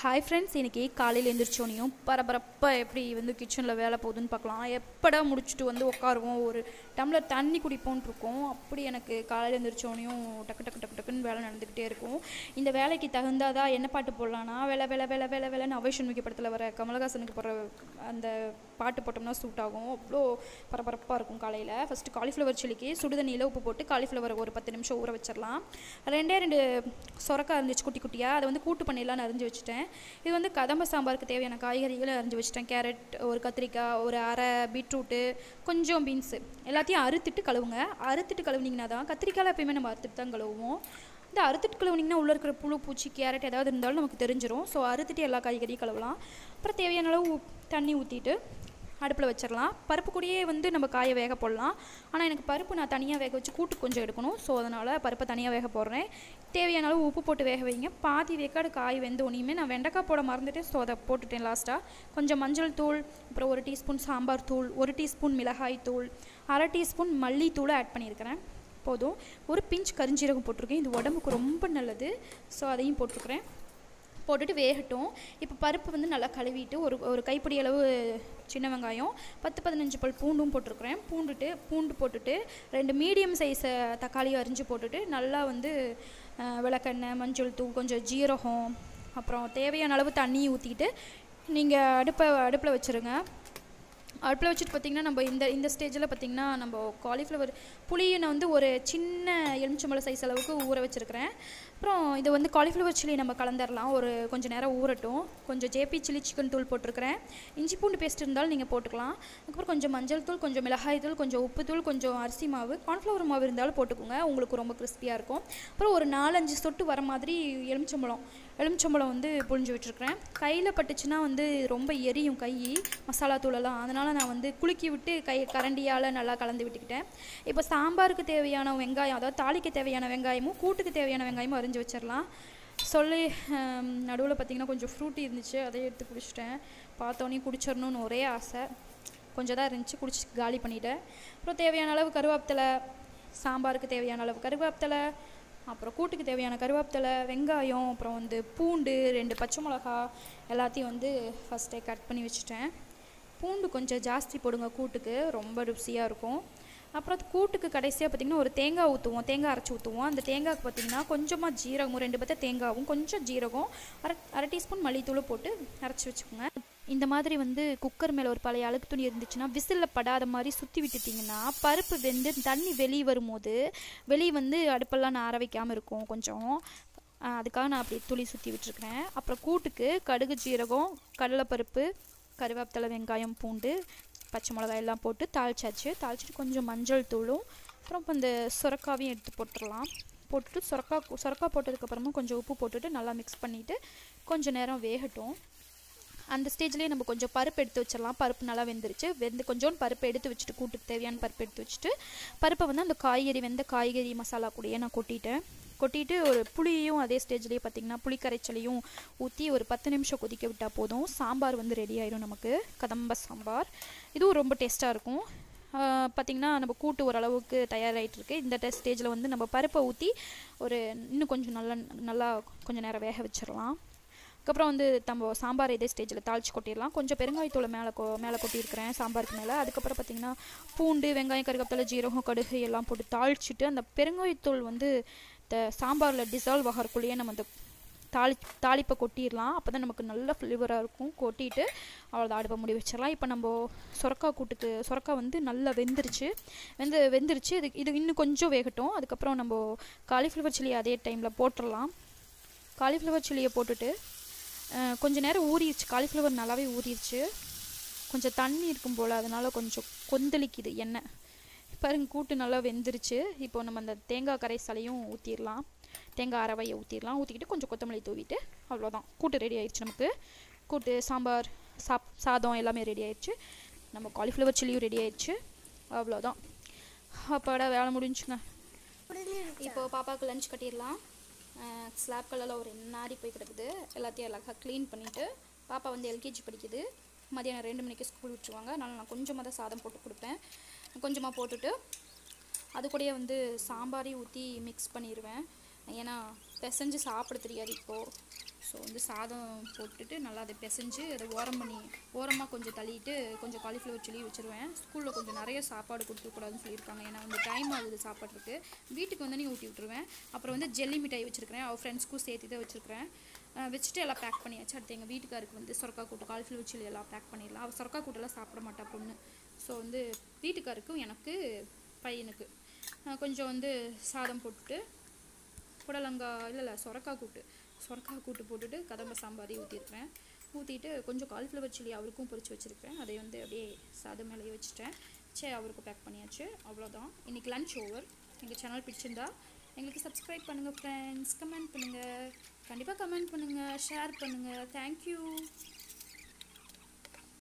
hi friends இன்றைக்கி காலையில் எழுந்திரிச்சோனையும் பரபரப்பாக எப்படி வந்து கிச்சனில் வேலை போகுதுன்னு பார்க்கலாம் எப்படா முடிச்சுட்டு வந்து உட்காருவோம் ஒரு டம்ளர் தண்ணி குடிப்போன்ட்டு இருக்கும் அப்படி எனக்கு காலையில் எழுந்திரிச்சோனையும் டக்கு டக்கு டக்கு டக்குன்னு வேலை நடந்துக்கிட்டே இருக்கும் இந்த வேலைக்கு தகுந்தாதா என்ன பாட்டு போடலான்னா வேலை வேலை வேலை வேலை வேலைன்னு அவேஷன் முக்கிய படத்தில் வர கமலஹாசனுக்கு போடுற அந்த பாட்டு போட்டோம்னா சூட் ஆகும் அவ்வளோ பரபரப்பாக இருக்கும் காலையில் ஃபஸ்ட்டு காலிஃப்ளவர் சில்லிக்கு சுடுதண்ணியில் உப்பு போட்டு காலிஃப்ளவரை ஒரு பத்து நிமிஷம் ஊற வச்சிடலாம் ரெண்டே ரெண்டு சொரக்காய் இருந்துச்சு குட்டி குட்டியாக அதை வந்து கூட்டு பண்ணிடலாம் அரிஞ்சு வச்சுட்டேன் இது வந்து கதம்ப சாம்பாருக்கு தேவையான காய்கறிகளை அரிஞ்சு வச்சுட்டேன் கேரட் ஒரு கத்திரிக்காய் ஒரு அரை பீட்ரூட்டு கொஞ்சம் பீன்ஸு எல்லாத்தையும் அறுத்துட்டு கழுவுங்க அறுத்துட்டு கழுவுனீங்கன்னா தான் கத்திரிக்காயில் எப்பயுமே நம்ம அறுத்துட்டு தான் கழுவுவோம் இந்த அறுத்துட்டு கழுவுனீங்கன்னா உள்ளே இருக்கிற புழு பூச்சி கேரட் ஏதாவது இருந்தாலும் நமக்கு தெரிஞ்சிரும் ஸோ அறுத்துட்டு எல்லா காய்கறியும் கழுவலாம் அப்புறம் தேவையான அளவு உப்- தண்ணி ஊற்றிட்டு அடுப்பில் வச்சிடலாம் பருப்பு கூடயே வந்து நம்ம காயை வேக போடலாம் ஆனால் எனக்கு பருப்பு நான் தனியாக வேக வச்சு கூட்டு கொஞ்சம் எடுக்கணும் ஸோ அதனால் பருப்பை தனியாக வேக போடுறேன் தேவையான அளவு உப்பு போட்டு வேக வைங்க பாதி வேக்காடு காய் வெந்த உடனேயுமே நான் வெண்டைக்காய் போட மறந்துட்டு ஸோ அதை போட்டுட்டேன் லாஸ்ட்டாக கொஞ்சம் மஞ்சள் தூள் அப்புறம் ஒரு டீஸ்பூன் சாம்பார் தூள் ஒரு டீஸ்பூன் மிளகாய் தூள் அரை டீஸ்பூன் மல்லித்தூளை ஆட் பண்ணியிருக்கிறேன் போதும் ஒரு பிஞ்ச் கரிஞ்சீரகம் போட்டிருக்கேன் இது உடம்புக்கு ரொம்ப நல்லது ஸோ அதையும் போட்டிருக்கிறேன் போட்டுட்டு வேகட்டும் இப்போ பருப்பு வந்து நல்லா கழுவிட்டு ஒரு ஒரு கைப்பிடி அளவு சின்ன வெங்காயம் பத்து பதினஞ்சு பல் பூண்டும் போட்டிருக்கிறேன் பூண்டுட்டு பூண்டு போட்டுட்டு ரெண்டு மீடியம் சைஸ் தக்காளியும் அரிஞ்சு போட்டுட்டு நல்லா வந்து அஹ், விளக்கெண்ணெய் மஞ்சள் தூள் கொஞ்சம் ஜீரகம் அப்புறம் தேவையான அளவு தண்ணி ஊற்றிக்கிட்டு நீங்கள் அடுப்பை அடுப்பில் வச்சுருங்க அடுப்பில் வச்சுட்டு பார்த்தீங்கன்னா நம்ம இந்த இந்த ஸ்டேஜில் பார்த்தீங்கன்னா நம்ம காலிஃப்ளவர் புளியை நான் வந்து ஒரு சின்ன எலுமிச்சம்பழ சைஸ் அளவுக்கு ஊற வச்சுருக்கிறேன் அப்புறம் இது வந்து காலிஃப்ளவர் சில்லி நம்ம கலந்துடலாம் ஒரு கொஞ்சம் நேரம் ஊறட்டும் கொஞ்சம் ஜேபி சில்லி சிக்கன் தூள் போட்டிருக்கிறேன் இஞ்சி பூண்டு பேஸ்ட் இருந்தாலும் நீங்கள் போட்டுக்கலாம் அதுக்கப்புறம் கொஞ்சம் மஞ்சள் தூள் கொஞ்சம் மிளகாய் தூள் கொஞ்சம் உப்பு தூள் கொஞ்சம் அரிசி மாவு கார்ன்ஃப்ளவர் மாவு இருந்தாலும் போட்டுக்கோங்க உங்களுக்கு ரொம்ப கிறிஸ்பியாக இருக்கும் அப்புறம் ஒரு நாலஞ்சு சொட்டு வர மாதிரி எலுமிச்சம்பழம் எலுமிச்சம்பழம் வந்து புழிஞ்சு விட்டுருக்கிறேன் கையில் பட்டுச்சுன்னா வந்து ரொம்ப எரியும் கை மசாலா தூளெல்லாம் அதனால் நான் வந்து குலுக்கி விட்டு கை கரண்டியால் நல்லா கலந்து விட்டுக்கிட்டேன் இப்போ சாம்பாருக்கு தேவையான வெங்காயம் அதாவது தாளிக்க தேவையான வெங்காயமும் கூட்டுக்கு தேவையான வெங்காயமும் அரிஞ்சு வச்சிடலாம் சொல்லி நடுவில் பார்த்தீங்கன்னா கொஞ்சம் ஃப்ரூட்டி இருந்துச்சு அதை எடுத்து குடிச்சிட்டேன் பார்த்தோன்னே குடிச்சிடணும்னு ஒரே ஆசை கொஞ்சம் தான் இருந்துச்சு குடிச்சு காலி பண்ணிட்டேன் அப்புறம் தேவையான அளவு கருவேப்பிலை சாம்பாருக்கு தேவையான அளவு கருவேப்பிலை அப்புறம் கூட்டுக்கு தேவையான கருவேப்பிலை வெங்காயம் அப்புறம் வந்து பூண்டு ரெண்டு பச்சை மிளகா எல்லாத்தையும் வந்து ஃபஸ்ட்டே கட் பண்ணி வச்சுட்டேன் பூண்டு கொஞ்சம் ஜாஸ்தி போடுங்க கூட்டுக்கு ரொம்ப ருசியாக இருக்கும் அப்புறம் அது கூட்டுக்கு கடைசியாக பார்த்திங்கன்னா ஒரு தேங்காய் ஊற்றுவோம் தேங்காய் அரைச்சி ஊற்றுவோம் அந்த தேங்காய்க்கு பார்த்திங்கன்னா கொஞ்சமாக ஜீரகமும் ரெண்டு பத்த தேங்காவும் கொஞ்சம் ஜீரகம் அரை அரை டீஸ்பூன் மல்லித்தூளும் போட்டு அரைச்சி வச்சுக்கோங்க இந்த மாதிரி வந்து குக்கர் மேலே ஒரு பழைய அழுக்கு துணி இருந்துச்சுன்னா விசிலில் படாத மாதிரி சுற்றி விட்டுட்டிங்கன்னா பருப்பு வெந்து தண்ணி வெளியே வரும்போது வெளியே வந்து அடுப்பெல்லாம் நான் ஆற வைக்காமல் இருக்கும் கொஞ்சம் ஆஹ் அதுக்காக நான் அப்படி துளி சுற்றி விட்டுருக்கிறேன் அப்புறம் கூட்டுக்கு கடுகு ஜீரகம் கடலைப்பருப்பு கருவேப்பிலை வெங்காயம் பூண்டு பச்சை மிளகாய் எல்லாம் போட்டு தாளிச்சாச்சு தாளிச்சிட்டு கொஞ்சம் மஞ்சள் தூளும் அப்புறம் இப்போ இந்த சுரக்காவையும் எடுத்து போட்டுடலாம் போட்டுட்டு சுரக்கா சுரக்கா போட்டதுக்கப்புறமா கொஞ்சம் உப்பு போட்டுட்டு நல்லா மிக்ஸ் பண்ணிவிட்டு கொஞ்சம் நேரம் வேகட்டும் அந்த ஸ்டேஜ்லேயே நம்ம கொஞ்சம் பருப்பு எடுத்து வச்சிடலாம் பருப்பு நல்லா வெந்துருச்சு வெந்து கொஞ்சோண்டு பருப்பு எடுத்து வச்சுட்டு கூட்டுக்கு தேவையான பருப்பு எடுத்து வச்சுட்டு பருப்பை வந்து அந்த காய்கறி வெந்த காய்கறி மசாலா கூடயே நான் கொட்டிட்டேன் கொட்டிட்டு ஒரு புளியையும் அதே ஸ்டேஜ்லேயே பார்த்தீங்கன்னா புளி கரைச்சலையும் ஊற்றி ஒரு பத்து நிமிஷம் கொதிக்க விட்டால் போதும் சாம்பார் வந்து ரெடி ஆயிடும் நமக்கு கதம்ப சாம்பார் இதுவும் ரொம்ப டேஸ்ட்டாக இருக்கும் ஆஹ் பார்த்திங்கன்னா நம்ம கூட்டு ஓரளவுக்கு தயாராகிட்டு இருக்கு இந்த ஸ்டேஜில் வந்து நம்ம பருப்பை ஊற்றி ஒரு இன்னும் கொஞ்சம் நல்லா நல்லா கொஞ்சம் நேரம் வேக வச்சிடலாம் அதுக்கப்புறம் வந்து நம்ம சாம்பார் இதே ஸ்டேஜில் தாளிச்சு கொட்டிடலாம் கொஞ்சம் பெருங்காயத்தூளை மேலே கொ மேலே கொட்டியிருக்கிறேன் சாம்பாருக்கு மேலே அதுக்கப்புறம் பார்த்திங்கன்னா பூண்டு வெங்காயம் கருவேப்பிலை ஜீரகம் கடுகு எல்லாம் போட்டு தாளிச்சிட்டு அந்த பெருங்காயத்தூள் வந்து இந்த சாம்பாரில் டிசால்வ் ஆகிறக்குள்ளேயே நம்ம அந்த தாளி தாளிப்பை கொட்டிடலாம் அப்போ தான் நமக்கு நல்ல ஃப்ளேவராக இருக்கும் கொட்டிட்டு அவ்வளோதான் அடுப்பை முடி வச்சிடலாம் இப்போ நம்ம சொரக்கா கூட்டுக்கு சொரக்கா வந்து நல்லா வெந்துருச்சு வெந்து வெந்துருச்சு இது இது இன்னும் கொஞ்சம் வேகட்டும் அதுக்கப்புறம் நம்ம காலிஃப்ளவர் சில்லி அதே டைமில் போட்டுடலாம் காலிஃப்ளவர் சில்லியை போட்டுட்டு அஹ், கொஞ்ச நேரம் ஊறிடுச்சு காலிஃப்ளவர் நல்லாவே ஊறிடுச்சு கொஞ்சம் தண்ணி இருக்கும் போல் அதனால் கொஞ்சம் கொந்தளிக்குது எண்ணெய் பாருங்க கூட்டு நல்லா வெந்துருச்சு இப்போ நம்ம அந்த தேங்காய் கரைசலையும் ஊற்றிடலாம் தேங்காய் அரவையை ஊற்றிடலாம் ஊற்றிக்கிட்டு கொஞ்சம் கொத்தமல்லி தூவிட்டு அவ்வளோதான் கூட்டு ரெடி ஆயிடுச்சு நமக்கு கூட்டு சாம்பார் சாப் சாதம் எல்லாமே ரெடி ஆயிடுச்சு நம்ம காலிஃப்ளவர் சில்லியும் ரெடி ஆயிடுச்சு அவ்வளோதான் அப்பாடா வேலை முடிஞ்சுங்க இப்போ பாப்பாவுக்கு லஞ்ச் கட்டிடலாம் ஸ்லாப் கலரில் ஒரு நாடி போய் கிடக்குது எல்லாத்தையும் அழகாக க்ளீன் பண்ணிவிட்டு பாப்பா வந்து எல்கேஜி படிக்குது மதியானம் ரெண்டு மணிக்கு ஸ்கூல் விட்டுருவாங்க அதனால் நான் கொஞ்சமாக தான் சாதம் போட்டு கொடுப்பேன் கொஞ்சமாக போட்டுட்டு அது கூடயே வந்து சாம்பாரையும் ஊற்றி மிக்ஸ் பண்ணிடுவேன் ஏன்னா பிசைஞ்சு சாப்பிட தெரியாது இப்போது ஸோ வந்து சாதம் போட்டுட்டு நல்லா அதை பிசைஞ்சு அதை ஓரம் பண்ணி ஓரமாக கொஞ்சம் தள்ளிட்டு கொஞ்சம் காலிஃப்ளவர் சில்லி வச்சுருவேன் ஸ்கூலில் கொஞ்சம் நிறைய சாப்பாடு கொடுத்துக்கூடாதுன்னு சொல்லியிருக்காங்க ஏன்னா வந்து டைம் ஆகுது சாப்பாட்டுக்கு வீட்டுக்கு வந்து நீ ஊட்டி விட்ருவேன் அப்புறம் வந்து ஜெல்லி மிட்டாய் வச்சுருக்கிறேன் அவள் ஃப்ரெண்ட்ஸ்க்கும் சேர்த்து தான் வச்சுருக்கிறேன் அஹ் வச்சுட்டு எல்லாம் பேக் பண்ணியாச்சு அடுத்து எங்கள் வீட்டுக்காருக்கு வந்து சொரக்கா கூட்டு காலிஃப்ளவர் சில்லி எல்லாம் பேக் பண்ணிடலாம் அவள் சொரக்கா கூட்டெல்லாம் சாப்பிட மாட்டா பொண்ணு ஸோ வந்து வீட்டுக்காருக்கும் எனக்கு பையனுக்கு அஹ் கொஞ்சம் வந்து சாதம் போட்டுட்டு புடலங்காய் இல்லை இல்லை சொரக்காய் கூட்டு சொரக்காய் கூட்டு போட்டுட்டு கதம்ப சாம்பாரி ஊற்றிருக்கிறேன் ஊற்றிட்டு கொஞ்சம் காலிஃப்ளவர் சில்லி அவருக்கும் பொரிச்சு வச்சுருக்கேன் அதை வந்து அப்படியே சாதம் மேலேயே வச்சுட்டேன் சரி அவருக்கு பேக் பண்ணியாச்சு அவ்வளோதான் இன்றைக்கி லன்ச் ஓவர் எங்கள் சேனல் பிடிச்சிருந்தா எங்களுக்கு சப்ஸ்கிரைப் பண்ணுங்கள் ஃப்ரெண்ட்ஸ் கமெண்ட் பண்ணுங்கள் கண்டிப்பாக கமெண்ட் பண்ணுங்கள் ஷேர் பண்ணுங்கள் தேங்க்யூ